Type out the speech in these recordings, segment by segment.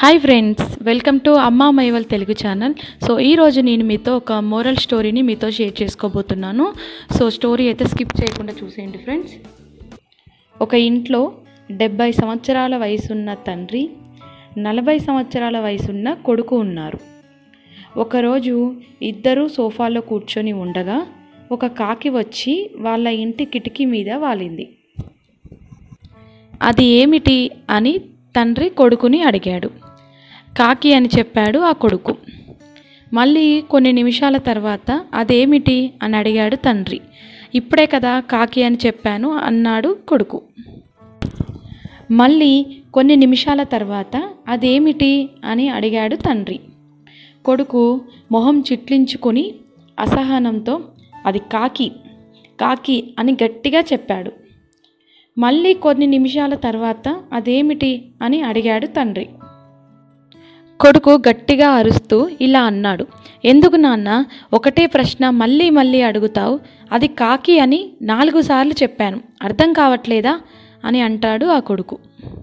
hi friends welcome to అమ్మా మైవల్ Telugu channel so ఈరోజు నేను మీతో ఒక మోరల్ స్టోరీని మీతో షేర్ చేసుకోబోతున్నాను సో స్టోరీ అయితే స్కిప్ చేయకుండా చూసేయండి ఫ్రెండ్స్ ఒక ఇంట్లో డెబ్బై సంవత్సరాల వయసున్న తండ్రి నలభై సంవత్సరాల వయసున్న కొడుకు ఉన్నారు ఒకరోజు ఇద్దరూ సోఫాలో కూర్చొని ఉండగా ఒక కాకి వచ్చి వాళ్ళ ఇంటి కిటికీ మీద వాలింది అది ఏమిటి అని తండ్రి కొడుకుని అడిగాడు కాకి అని చెప్పాడు ఆ కొడుకు మళ్ళీ కొన్ని నిమిషాల తర్వాత అదేమిటి అని అడిగాడు తండ్రి ఇప్పుడే కదా కాకి అని చెప్పాను అన్నాడు కొడుకు మళ్ళీ కొన్ని నిమిషాల తర్వాత అదేమిటి అని అడిగాడు తండ్రి కొడుకు మొహం చిట్లించుకొని అసహనంతో అది కాకి కాకి అని గట్టిగా చెప్పాడు మళ్ళీ కొన్ని నిమిషాల తర్వాత అదేమిటి అని అడిగాడు తండ్రి కొడుకు గట్టిగా అరుస్తూ ఇలా అన్నాడు ఎందుకు నాన్న ఒకటే ప్రశ్న మళ్ళీ మళ్ళీ అడుగుతావు అది కాకి అని నాలుగు సార్లు చెప్పాను అర్థం కావట్లేదా అని అంటాడు ఆ కొడుకు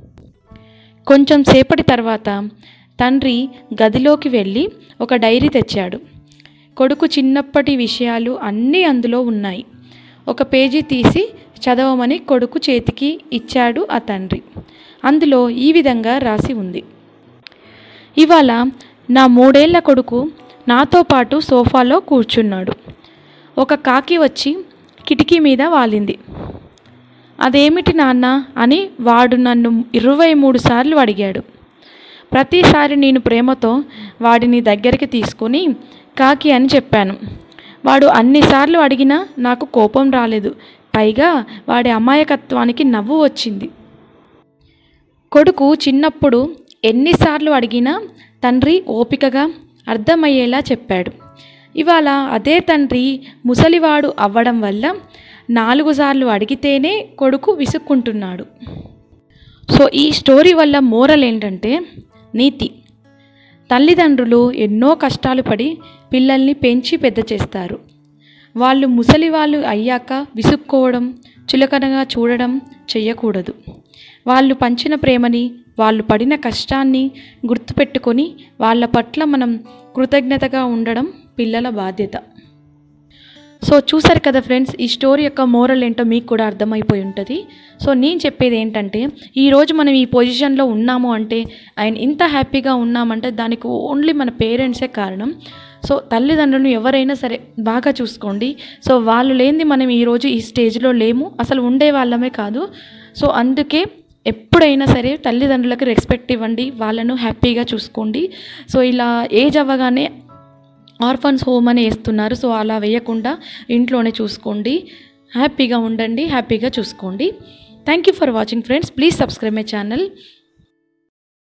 కొంచెం సేపటి తర్వాత తండ్రి గదిలోకి వెళ్ళి ఒక డైరీ తెచ్చాడు కొడుకు చిన్నప్పటి విషయాలు అన్నీ అందులో ఉన్నాయి ఒక పేజీ తీసి చదవమని కొడుకు చేతికి ఇచ్చాడు ఆ తండ్రి అందులో ఈ విధంగా రాసి ఉంది ఇవాళ నా మూడేళ్ల కొడుకు నాతో పాటు సోఫాలో కూర్చున్నాడు ఒక కాకి వచ్చి కిటికీ మీద వాలింది అదేమిటి నాన్న అని వాడు నన్ను ఇరవై మూడు సార్లు అడిగాడు ప్రతిసారి నేను ప్రేమతో వాడిని దగ్గరికి తీసుకొని కాకి అని చెప్పాను వాడు అన్నిసార్లు అడిగినా నాకు కోపం రాలేదు పైగా వాడి అమాయకత్వానికి నవ్వు వచ్చింది కొడుకు చిన్నప్పుడు ఎన్నిసార్లు అడిగినా తండ్రి ఓపికగా అర్థమయ్యేలా చెప్పాడు ఇవాళ అదే తండ్రి ముసలివాడు అవ్వడం వల్ల నాలుగు సార్లు అడిగితేనే కొడుకు విసుక్కుంటున్నాడు సో ఈ స్టోరీ వల్ల మోరల్ ఏంటంటే నీతి తల్లిదండ్రులు ఎన్నో కష్టాలు పడి పిల్లల్ని పెంచి పెద్ద చేస్తారు వాళ్ళు ముసలి వాళ్ళు అయ్యాక విసుక్కోవడం చులకనగా చూడడం చెయ్యకూడదు వాళ్ళు పంచిన ప్రేమని వాళ్ళు పడిన కష్టాన్ని గుర్తుపెట్టుకొని వాళ్ళ పట్ల మనం కృతజ్ఞతగా ఉండడం పిల్లల బాధ్యత సో చూసారు కదా ఫ్రెండ్స్ ఈ స్టోరీ యొక్క మోరల్ ఏంటో మీకు కూడా అర్థమైపోయి ఉంటుంది సో నేను చెప్పేది ఏంటంటే ఈరోజు మనం ఈ పొజిషన్లో ఉన్నాము అంటే ఆయన ఇంత హ్యాపీగా ఉన్నామంటే దానికి ఓన్లీ మన పేరెంట్సే కారణం సో తల్లిదండ్రులను ఎవరైనా సరే బాగా చూసుకోండి సో వాళ్ళు లేనిది మనం ఈరోజు ఈ స్టేజ్లో లేము అసలు ఉండే వాళ్ళమే కాదు సో అందుకే ఎప్పుడైనా సరే తల్లిదండ్రులకు రెస్పెక్ట్ ఇవ్వండి వాళ్ళను హ్యాపీగా చూసుకోండి సో ఇలా ఏజ్ అవ్వగానే ఆర్ఫన్స్ హోమ్ అని వేస్తున్నారు సో అలా వేయకుండా ఇంట్లోనే చూసుకోండి హ్యాపీగా ఉండండి హ్యాపీగా చూసుకోండి thank you for watching friends please subscribe my channel